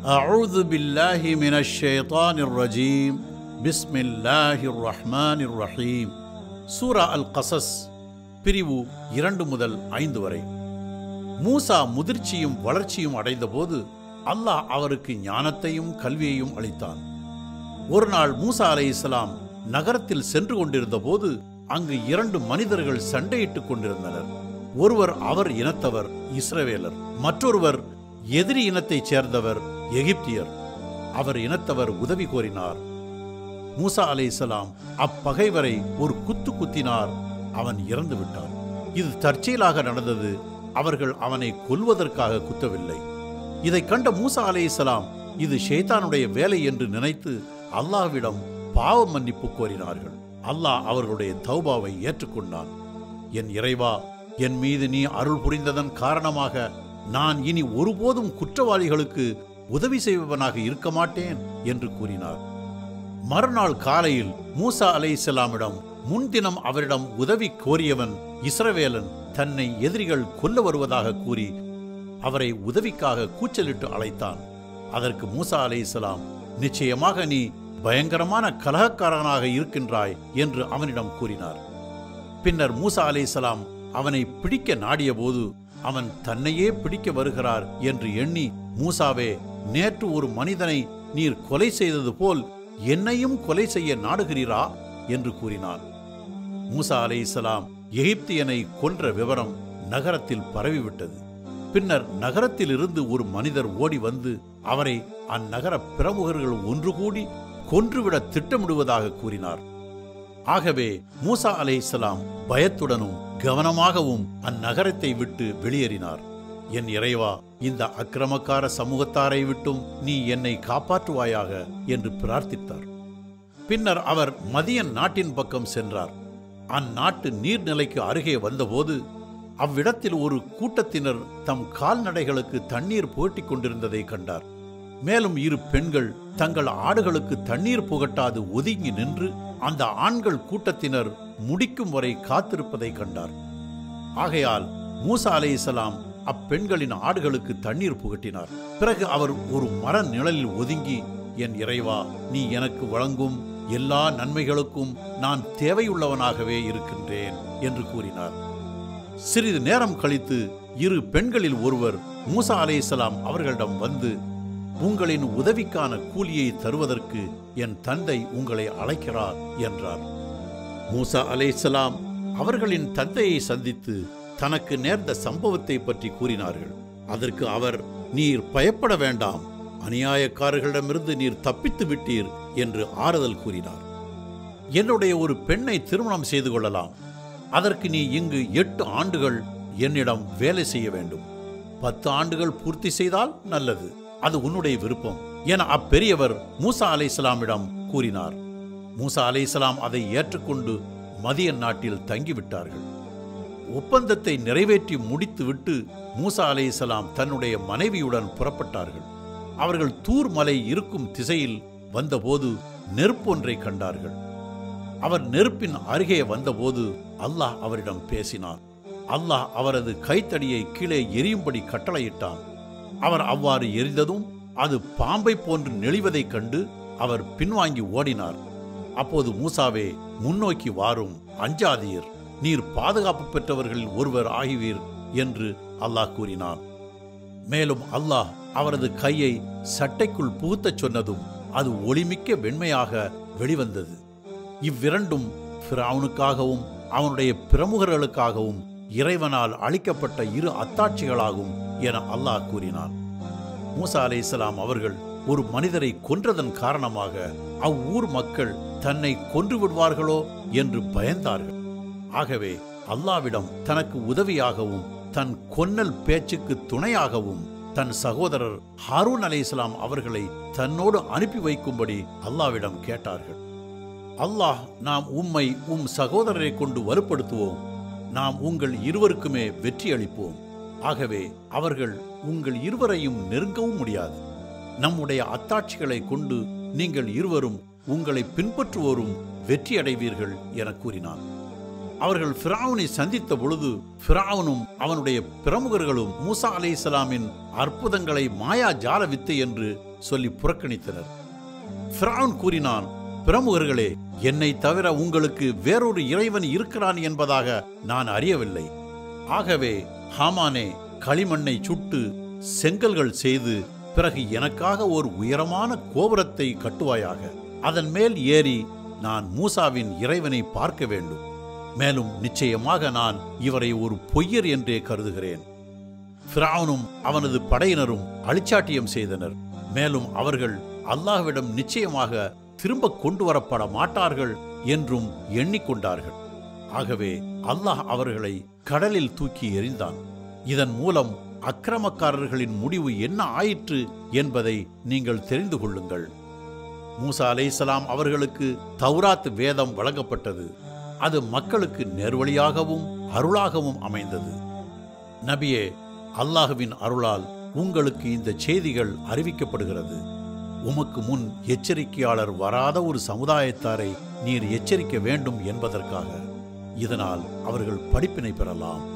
أعوذ بالله من الشيطان الرجيم بسم الله الرحمن الرحيم சூரா அல் கசஸ் பிரிவு இரண்டு முதல் ஐந்து வரை மூசா முதிர்ச்சியும் வளர்ச்சியும் அடைந்தபோது அல்லாஹ் அவருக்கு ஞானத்தையும் கல்வியையும் அளித்தான் ஒரு நாள் மூசா அலை இஸ்லாம் நகரத்தில் சென்று கொண்டிருந்த போது அங்கு இரண்டு மனிதர்கள் சண்டையிட்டுக் கொண்டிருந்தனர் ஒருவர் அவர் இனத்தவர் இஸ்ரவேலர் மற்றொருவர் எதிரி இனத்தைச் சேர்ந்தவர் எகிப்தியர் அவர் இனத்தவர் உதவி கோரினார் மூசா அலை இஸ்லாம் அப்பகைவரை ஒரு குத்து குத்தினார் அவன் இறந்து விட்டான் இது தற்செயலாக நடந்தது அவர்கள் அவனை கொல்வதற்காக குத்தவில்லை இதை கண்ட மூசா அலை இஸ்லாம் இது ஷேத்தானுடைய வேலை என்று நினைத்து அல்லாஹ்விடம் பாவ மன்னிப்பு கோரினார்கள் அல்லாஹ் அவர்களுடைய தௌபாவை ஏற்றுக்கொண்டான் என் இறைவா என் மீது நீ அருள் புரிந்ததன் காரணமாக நான் இனி ஒருபோதும் குற்றவாளிகளுக்கு உதவி செய்பவனாக இருக்க மாட்டேன் என்று கூறினார் மறுநாள் காலையில் மூசா அலைஹிஸ்ஸலாமிடம் முன்தினம் அவரிடம் உதவி கோரியவன் இஸ்ரவேலன் தன்னை எதிரிகள் கொல்ல வருவதாக கூறி அவரை உதவிக்காக கூச்சலிட்டு அழைத்தான் அதற்கு மூசா அலைஹிஸ்ஸலாம் நிச்சயமாக நீ பயங்கரமான கலகக்காரனாக இருக்கின்றாய் என்று அவனிடம் கூறினார் பின்னர் மூசா அலைஹிஸ்ஸலாம் அவனை பிடிக்க நாடியபோது அவன் தன்னையே பிடிக்க வருகிறார் என்று எண்ணி மூசாவே நேற்று ஒரு மனிதனை நீர் கொலை செய்தது போல் என்னையும் கொலை செய்ய நாடுகிறீரா என்று கூறினான் மூசா அலைஹிஸ்ஸலாம் எகிப்தியனை கொன்ற விவரம் நகரத்தில் பரவிவிட்டது பின்னர் நகரத்திலிருந்து ஒரு மனிதர் ஓடி வந்து அவரை அந்நகர பிரமுகர்கள் ஒன்று கூடி கொன்றுவிட திட்டமிடுவதாக கூறினார் ஆகவே மூசா அலைஹிஸ்ஸலாம் பயத்துடனும் கவனமாகவும் அந்நகரத்தை விட்டு வெளியேறினார் என் இறைவா இந்த அக்கிரமக்கார சமூகத்தாரை விட்டும் நீ என்னை காப்பாற்றுவாயாக என்று பிரார்த்தித்தார் பின்னர் அவர் மதியன் நாட்டின் பக்கம் சென்றார் அந்நாட்டு நீர்நிலைக்கு அருகே வந்தபோது அவ்விடத்தில் ஒரு கூட்டத்தினர் தம் கால்நடைகளுக்கு தண்ணீர் புகட்டிக் கொண்டிருந்ததை கண்டார் மேலும் இரு பெண்கள் தங்கள் ஆடுகளுக்கு தண்ணீர் புகட்டாது ஒதுங்கி நின்று அந்த ஆண்கள் கூட்டத்தினர் முடிக்கும் வரை காத்திருப்பதை கண்டார் ஆகையால் மூசா அலைஹிஸ்ஸலாம் அப்பெண்களின் ஆடுகளுக்கு தண்ணீர் புகட்டினார் பிறகு அவர் ஒரு மர நிழலில் ஒதுங்கி என் இறைவா நீ எனக்கு வழங்கும் எல்லா நன்மைகளுக்கும் நான் தேவையுள்ளவனாகவே இருக்கின்றேன் என்று கூறினார் சிறிது நேரம் கழித்து இரு பெண்களில் ஒருவர் மூசா அலைஹிஸ்ஸலாம் அவர்களிடம் வந்து உங்களின் உதவிக்கான கூலியை தருவதற்கு என் தந்தை உங்களை அழைக்கிறார் என்றார் மூசா அலைஹிஸ்ஸலாம் அவர்களின் தந்தையை சந்தித்து தனக்கு நேர்ந்த சம்பவத்தை பற்றி கூறினார்கள் அதற்கு அவர் நீர் பயப்பட வேண்டாம் அநியாயக்காரர்களிடமிருந்து நீர் தப்பித்து விட்டீர் என்று ஆறுதல் கூறினார் என்னுடைய ஒரு பெண்ணை திருமணம் செய்து கொள்ளலாம் அதற்கு நீ இங்கு எட்டு ஆண்டுகள் என்னிடம் வேலை செய்ய வேண்டும் பத்து ஆண்டுகள் பூர்த்தி செய்தால் நல்லது அது உன்னுடைய விருப்பம் என அப்பெரியவர் மூசா அலைஹிஸ்ஸலாமிடம் கூறினார் மூசா அலைஹிஸ்ஸலாம் அதை ஏற்றுக்கொண்டு மதியன் நாட்டில் தங்கிவிட்டார்கள் ஒப்பந்தத்தை நிறைவேற்றி முடித்துவிட்டு மூசா அலைஹிஸ்ஸலாம் தன்னுடைய மனைவியுடன் புறப்பட்டார்கள் அவர்கள் தூர் மலை இருக்கும் திசையில் வந்தபோது நெருப்பொன்றை கண்டார்கள் அவர் நெருப்பின் அருகே வந்தபோது அல்லாஹ் அவரிடம் பேசினார் அல்லாஹ் அவரது கைத்தடியை கீழே எரியும்படி கட்டளையிட்டான் அவர் அவ்வாறு எரிந்ததும் அது பாம்பை போன்று நெளிவதைக் கண்டு அவர் பின்வாங்கி ஓடினார் அப்போது மூசாவே முன்னோக்கி வாரும் அஞ்சாதீர் நீர் பாதுகாப்பு பெற்றவர்களில் ஒருவர் ஆகிவீர் என்று அல்லாஹ் கூறினான் மேலும் அல்லாஹ் அவரது கையை சட்டைக்குள் புகுத்தச் சொன்னதும் அது ஒளிமிக்க வெண்மையாக வெளிவந்தது இவ்விரண்டும் ஃபிரௌனுக்காகவும் அவனுடைய பிரமுகர்களுக்காகவும் இறைவனால் அளிக்கப்பட்ட இரு அத்தாட்சிகளாகும் என அல்லாஹ் கூறினான் மூசா அலைஹிஸ்ஸலாம் அவர்கள் ஒரு மனிதரை கொன்றதன் காரணமாக அவ்வூர் மக்கள் தன்னை கொன்று விடுவார்களோ என்று பயந்தார்கள் ஆகவே அல்லாவிடம் தனக்கு உதவியாகவும் தன் கொன்னல் பேச்சுக்கு துணையாகவும் தன் சகோதரர் ஹாரூன் அலைஹிஸ்ஸலாம் அவர்களை தன்னோடு அனுப்பி வைக்கும்படி அல்லாவிடம் கேட்டார்கள் அல்லாஹ் நாம் உம்மை உம் சகோதரரை கொண்டு வலுப்படுத்துவோம் நாம் உங்கள் இருவருக்குமே வெற்றி அளிப்போம் ஆகவே அவர்கள் உங்கள் இருவரையும் நெருங்கவும் முடியாது நம்முடைய அத்தாட்சிகளை கொண்டு நீங்கள் இருவரும் உங்களை பின்பற்றுவோரும் வெற்றி அடைவீர்கள் என கூறினார் அவர்கள் ஃபிரௌனை சந்தித்த பொழுது ஃபிரௌனும் அவனுடைய பிரமுகர்களும் மூசா அலைஹிஸ்ஸலாமின் அற்புதங்களை மாயா ஜால வித்தை என்று சொல்லி புறக்கணித்தனர் ஃபிரௌன் கூறினான் பிரமுகர்களே என்னை தவிர உங்களுக்கு வேறொரு இறைவன் இருக்கிறான் என்பதாக நான் அறியவில்லை ஆகவே ஹாமானே களிமண்ணை சுட்டு செங்கல்கள் செய்து பிறகு எனக்காக ஒரு உயரமான கோபுரத்தை கட்டுவாயாக அதன் மேல் ஏறி நான் மூசாவின் இறைவனை பார்க்க வேண்டும் மேலும் நிச்சயமாக நான் இவரை ஒரு பொய்யர் என்றே கருதுகிறேன் ஃபிரௌனும் அவனது படையினரும் அழிச்சாட்டியம் செய்தனர் மேலும் அவர்கள் அல்லாஹ்விடம் நிச்சயமாக திரும்ப கொண்டு வரப்பட மாட்டார்கள் என்றும் எண்ணிக்கொண்டார்கள் ஆகவே அல்லாஹ் அவர்களை கடலில் தூக்கி எறிந்தான் இதன் மூலம் அக்கிரமக்காரர்களின் முடிவு என்ன ஆயிற்று என்பதை நீங்கள் தெரிந்து கொள்ளுங்கள் மூசா அலைஹிஸ்ஸலாம் அவர்களுக்கு தௌராத் வேதம் வழங்கப்பட்டது அது மக்களுக்கு நேர்வழியாகவும் அருளாகவும் அமைந்தது நபியே அல்லாஹுவின் அருளால் உங்களுக்கு இந்த செய்திகள் அறிவிக்கப்படுகிறது உமக்கு முன் எச்சரிக்கையாளர் வராத ஒரு சமுதாயத்தாரை நீர் எச்சரிக்க வேண்டும் என்பதற்காக இதனால் அவர்கள் படிப்பினை பெறலாம்